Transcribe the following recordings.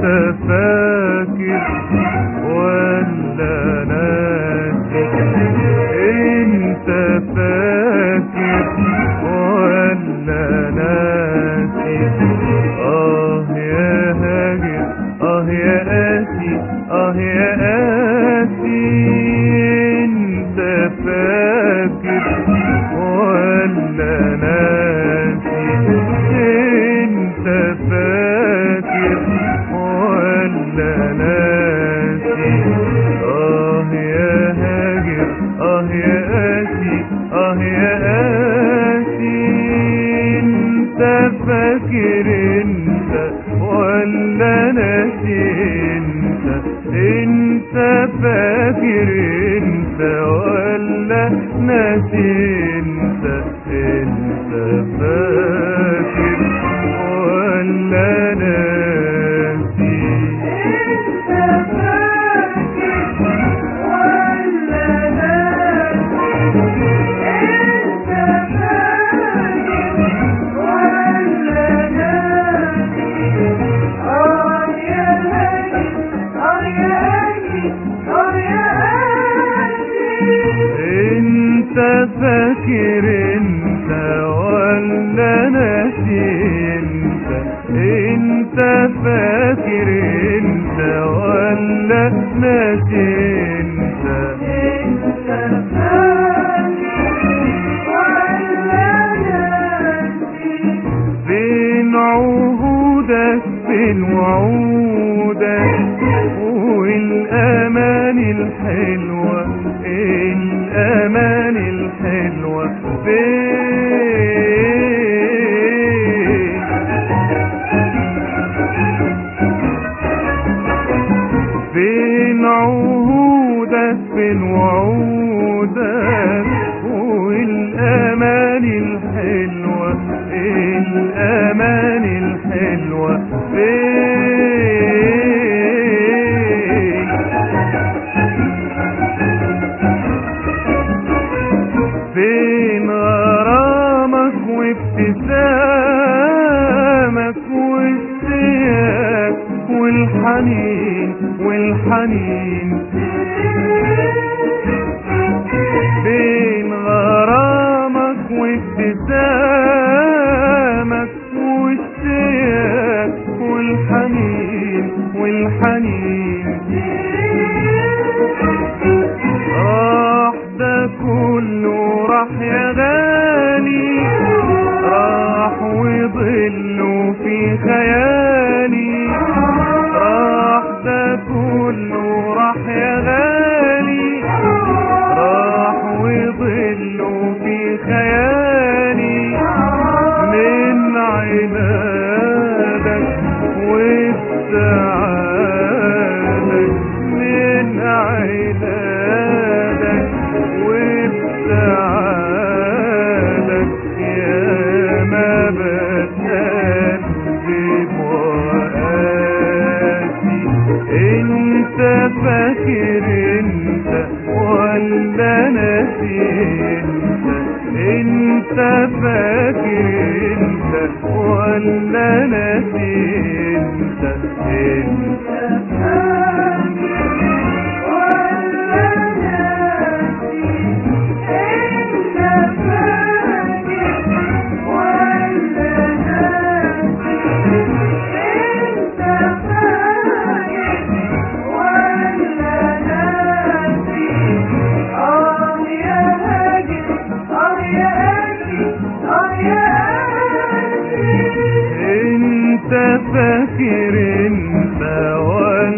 انت فاكر ولا ناسي انت فاكر ولا ناسي اه يا هاجر اه يا قاسي اه يا قاسي انت فاكر ولا ناسي انت فاكر ولا ناسي اه يا هاجر اه يا قاسي اه يا قاسي انت فاكر انت ولا ناسي انت انت فاكر انت ولا ناسي انت انت فاكر ولا ناسي انت فاكر انت ولا ناسي انت انت فاكر انت ولا ناسي انت فين عهودك فين وعودك والأمان الحلوة الأمان الحلوة فين فين عهودك فين وعودك والأمان الحلوة الأمان الحلوة فين فين غرامك وابتسامك والسياك والحنين والحنين بين غرامك وابتسامك والسياك والحنين والحنين راح ده كله راح يا غالي راح وظله في خيالي راح ده كله راح يا غالي راح وظله في خيالي من عنادك وابتعادك من عنادك وابتعادك يا ما بتقدم وقاسي انت فاكر انت ولا ناسي انت انت فاكر انت ولا ناسي انت انت انت فاكر انت ولا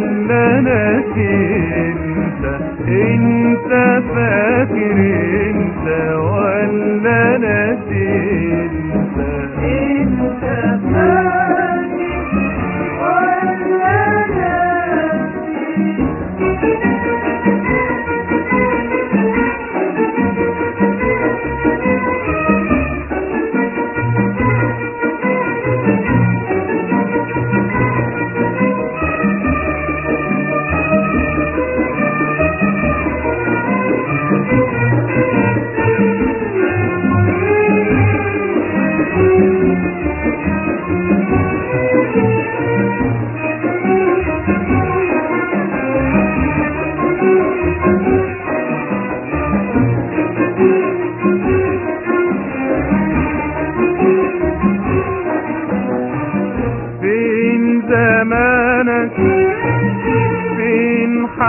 زمانك فين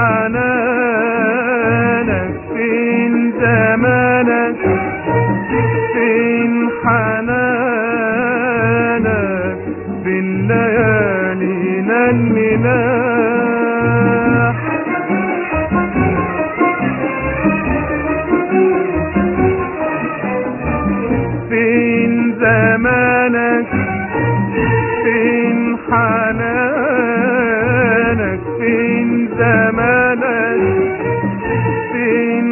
حنانك فين زمانك فين حنانك فين ليالينا الملاح فين زمانك فين حنانك فين زمانك فين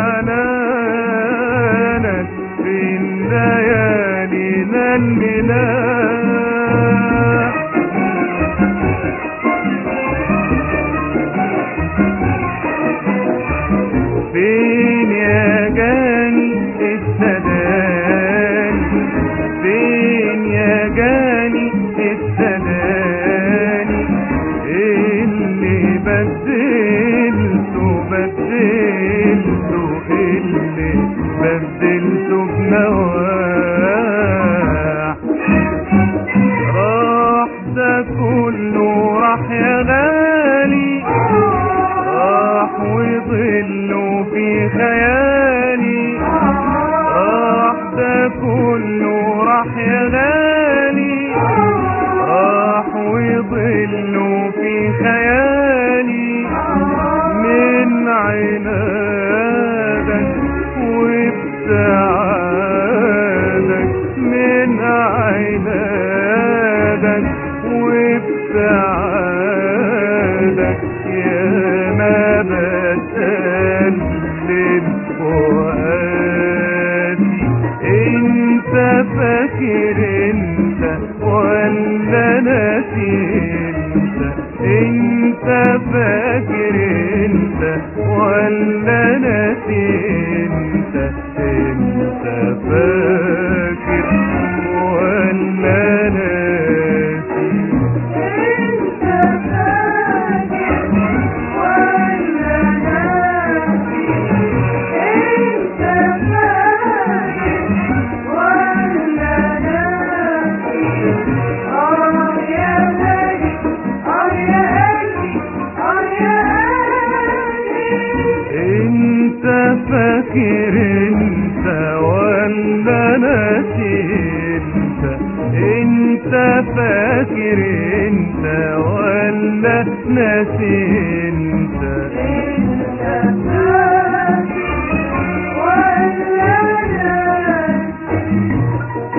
حنانك فين ليالينا الملاح فين يا جاني السداني فين يا جاني السداني اللي بدلته بدلته اللي بدلته بنواح راح ده كله راح يا غالي راح وظله في خيالي راح ده كله راح يا غالي راح وظله في خيالي من عنادك وابتعادك من عنادك وابتعادك يا ما بتألم فؤادي انت فاكر انت ولا ناسي انت انت فاكر انت ولا ناسي انت انت فاكر ولا ناسي انت فاكر ولا ناسي انت فاكر ولا ناسي اه يا غالي اه يا قلبي اه يا قلبي انت فاكر انت ولا ناسي انت انت فاكر انت ولا ناسي انت انت فاكر ولا ناسي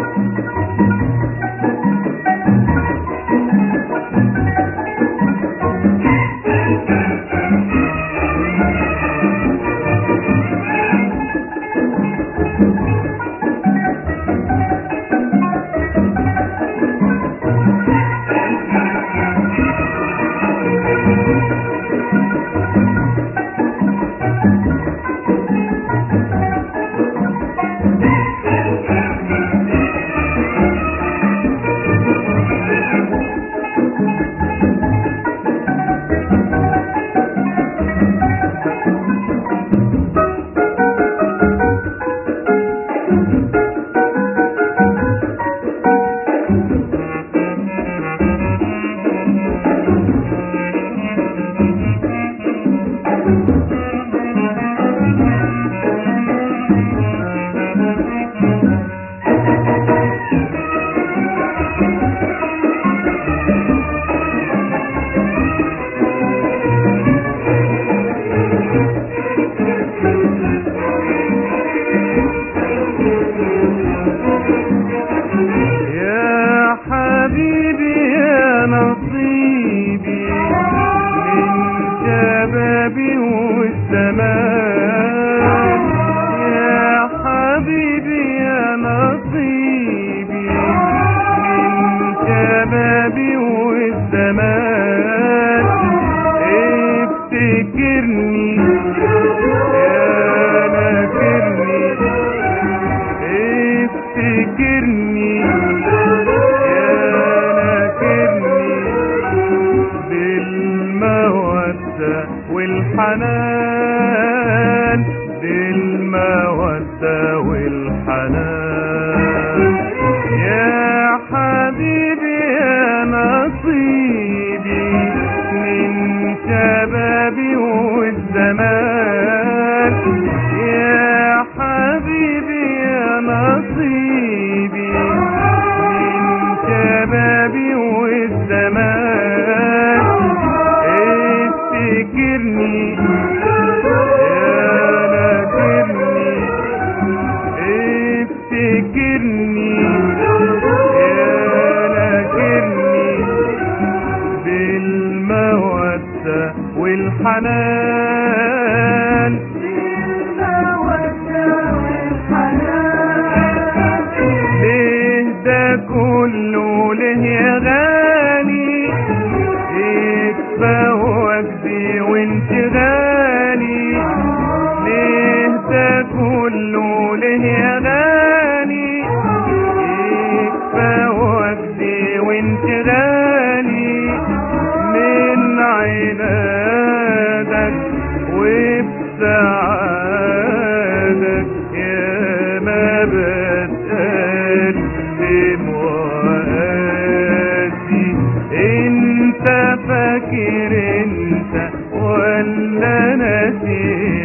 يا حبيبي يا نصيبي من شبابي والزمان يا حبيبي يا نصيبي من شبابي والزمان افتكرني يا ناكرني افتكرني يا ناكرني بالمودة والحنان بالمودة والحنان يا حبيبي يا نصيبي بالمودة والحنان بالمودة والحنان ليه ده كله ليه يا غالي يكفى وجدي وانت غالي ليه ده كله ليه يا غالي يكفى وجدي وانت غالي من عنادك وبسعادك يا ما بتقدم وقاسي انت فاكر انت ولا ناسي